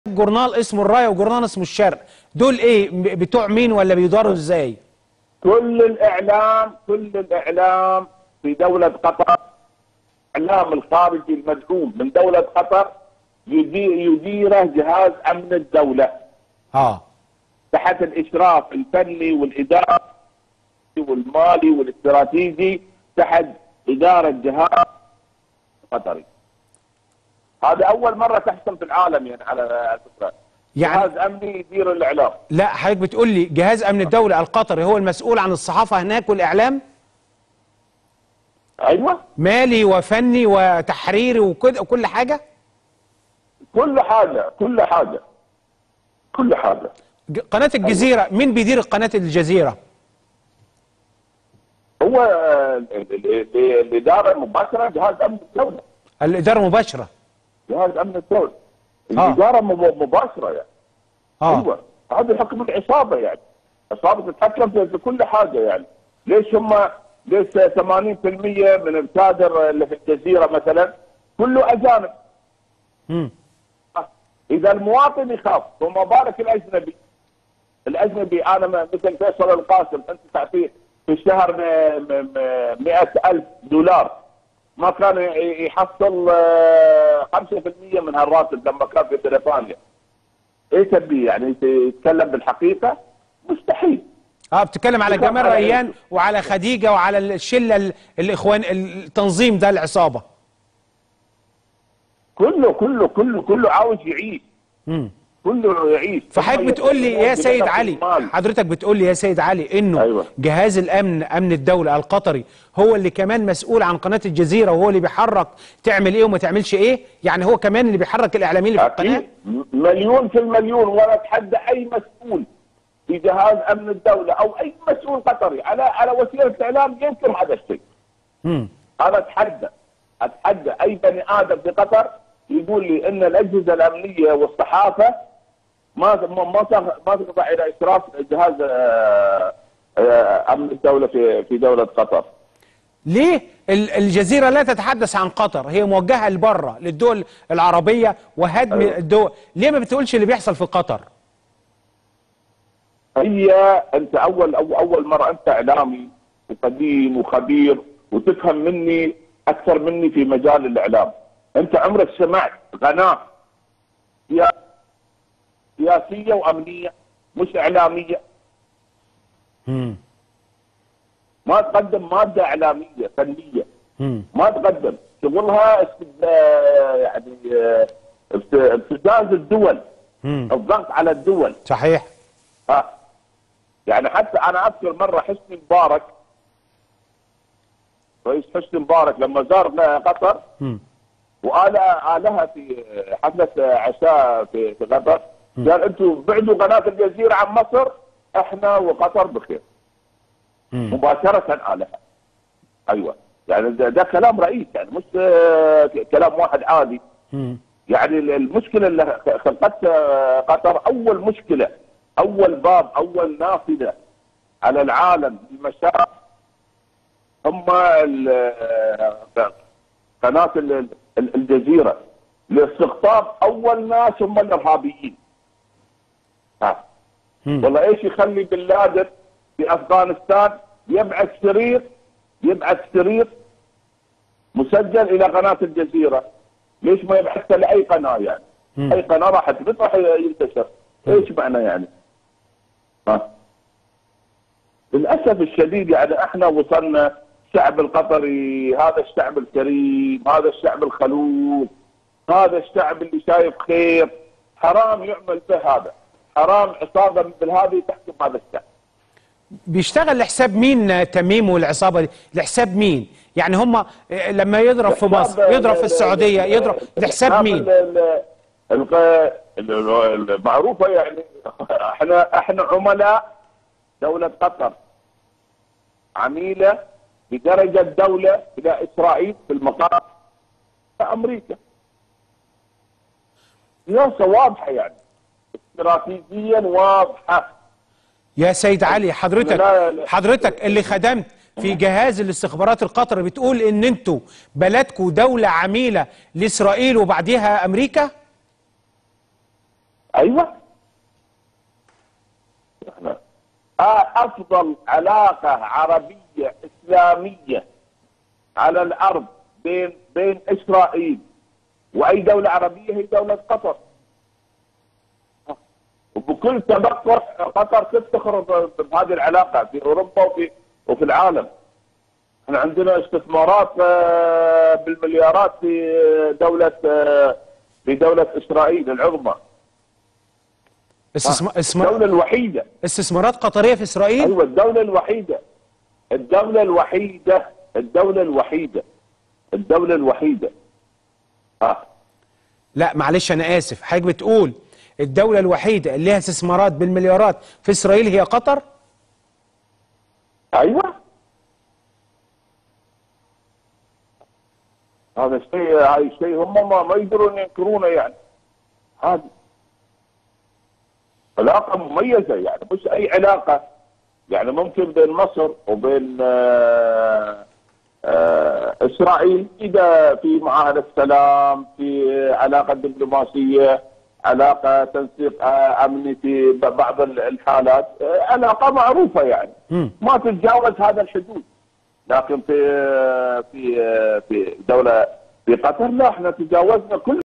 جورنال اسمه الرايه وجورنال اسمه الشرق دول ايه م- بتوع مين ولا بيداروا ازاي كل الاعلام كل الاعلام في دوله قطر الاعلام الخارجي المدعوم من دوله قطر يدير يديره جهاز امن الدوله اه تحت الاشراف الفني والاداري والمالي والاستراتيجي تحت اداره جهاز قطري هذا اول مره تحصل في العالم يعني على فكره يعني جهاز امني يدير الاعلام لا حضرتك بتقول لي جهاز امن الدوله القطري هو المسؤول عن الصحافه هناك والاعلام ايوه مالي وفني وتحريري وكده وكل حاجه كل حاجه كل حاجه كل حاجه ج- قناه الجزيره مين بيدير قناه الجزيره هو آه، ال- ال- ال- الاداره المباشره جهاز امن الدوله الاداره مباشره جهاز امن الدوله آه. الاداره مب- مباشره يعني اه ايوه هذا حكم العصابه يعني عصابه تتحكم في في كل حاجه يعني ليش هم ليش 80% من الكادر اللي في الجزيره مثلا كله اجانب مم. اذا المواطن يخاف وما بالك الاجنبي الاجنبي انا م- مثل فيصل القاسم انت تعطيه في الشهر مئة ألف دولار ما كان ي- يحصل آه، 5% من هالراتب لما كان في بريطانيا ايش تبي يعني يت- يتكلم بالحقيقه مستحيل اه بتتكلم على بتتكلم جمال على ريان إيه؟ وعلى خديجه وعلى الشله ال- الاخوان التنظيم ده العصابه كله كله كله كله عاوز يعيش مم. كله يعيش فحضرتك بتقول لي يا سيد علي حضرتك بتقول لي يا سيد علي انه أيوة. جهاز الامن امن الدوله القطري هو اللي كمان مسؤول عن قناه الجزيره وهو اللي بيحرك تعمل ايه وما تعملش ايه يعني هو كمان اللي بيحرك الاعلاميين اللي في القناه أكيد مليون في المليون ولا اتحدى اي مسؤول في جهاز امن الدوله او اي مسؤول قطري على على وسيله اعلام ينكر هذا الشيء. مم. انا اتحدى اتحدى اي بني ادم في قطر يقول لي ان الاجهزه الامنيه والصحافه ما ما ما تخ- ما تخضع الى اشراف جهاز آه، آه، امن الدوله في في دوله قطر. ليه ال- الجزيره لا تتحدث عن قطر هي موجهه لبره للدول العربيه وهدم أيوة. الدول ليه ما بتقولش اللي بيحصل في قطر هي انت اول أو اول مره انت اعلامي وقديم وخبير وتفهم مني اكثر مني في مجال الاعلام انت عمرك سمعت قناه سيا- سياسيه وامنيه مش اعلاميه مم. ما تقدم ماده اعلاميه فنيه مم. ما تقدم شغلها استب- آه، يعني آه، است- ابتزاز الدول مم. الضغط على الدول صحيح ها يعني حتى انا اذكر مره حسني مبارك رئيس حسني مبارك لما زار قطر مم. وآل آلها في حفلة عشاء في في قطر قال انتم بعدوا قناة الجزيرة عن مصر احنا وقطر بخير مم. مباشرة آلها ايوه يعني ده, ده كلام رئيس يعني مش آه، ك- كلام واحد عادي مم. يعني ال- المشكله اللي خلقتها قطر اول مشكله اول باب اول نافذه على العالم المشاعر هم ال- قناه ال- ال- الجزيره لاستقطاب اول ناس هم الارهابيين ها. مم. والله ايش يخلي بن لادن في افغانستان يبعث شريط يبعث شريط مسجل الى قناه الجزيره ليش ما يبحثها لاي قناه يعني مم. اي قناه راح تبث راح ينتشر ايش معنى يعني ها للاسف الشديد يعني احنا وصلنا الشعب القطري هذا الشعب الكريم هذا الشعب الخلوق هذا الشعب اللي شايف خير حرام يعمل به هذا حرام عصابه مثل هذه تحكم هذا الشعب بيشتغل لحساب مين تميم والعصابه دي لحساب مين يعني هم لما يضرب في مصر يضرب في السعوديه يضرب لحساب مين ال- ال- الق- ال- ال- المعروفه يعني احنا احنا عملاء دوله قطر عميله بدرجه دوله الى اسرائيل في المقام امريكا سياسه واضحه يعني استراتيجيا واضحه يا سيد علي حضرتك لا- لا. حضرتك اللي خدمت في جهاز الاستخبارات القطري بتقول ان انتوا بلدكم دولة عميلة لاسرائيل وبعديها امريكا ايوه احنا آه، افضل علاقه عربيه اسلاميه على الارض بين بين اسرائيل واي دوله عربيه هي دوله قطر وبكل تبقع قطر تفتخر ب- بهذه العلاقه في اوروبا وفي وفي العالم احنا عندنا استثمارات آه، بالمليارات في دوله آه، في دوله اسرائيل العظمى استثمار استثمار الدوله الوحيده استثمارات قطريه في اسرائيل ايوه الدوله الوحيده الدوله الوحيده الدوله الوحيده الدوله الوحيده ها لا معلش انا اسف حضرتك بتقول الدوله الوحيده اللي لها استثمارات بالمليارات في اسرائيل هي قطر ايوه هذا الشيء هذا الشيء هم ما, ما يقدرون ينكرونه يعني هذا علاقه مميزه يعني مش اي علاقه يعني ممكن بين مصر وبين آه آه اسرائيل اذا في معاهده سلام في علاقه دبلوماسيه علاقه تنسيق آه امني في ب- بعض ال- الحالات آه علاقه معروفه يعني مم. ما تتجاوز هذا الحدود لكن في في في دوله في قطر لا احنا تجاوزنا كل